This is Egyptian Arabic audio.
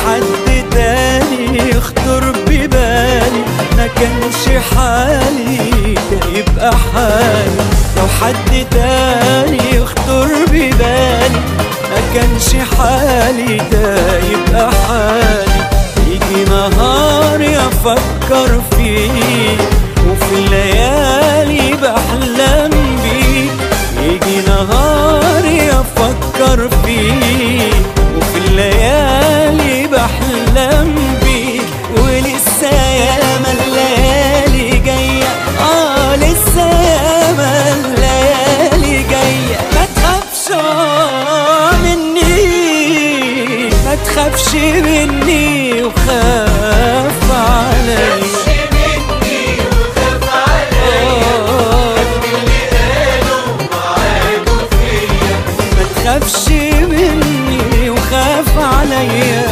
حد تاني يخطر ببالي ما كانش حالي ده يبقى حالي لو حد تاني يخطر ببالي ما كانش حالي ده يبقى حالي يجي نهار افكر فيه وفي الليالي بحلم بيه يجي نهار افكر فيه وفي الليالي بحلم بيه ولسه ياما الليالي جايه اه لسه ياما الليالي جايه ما تخافش مني ما تخافش مني وخاف عليا ما تخافش مني وخاف عليا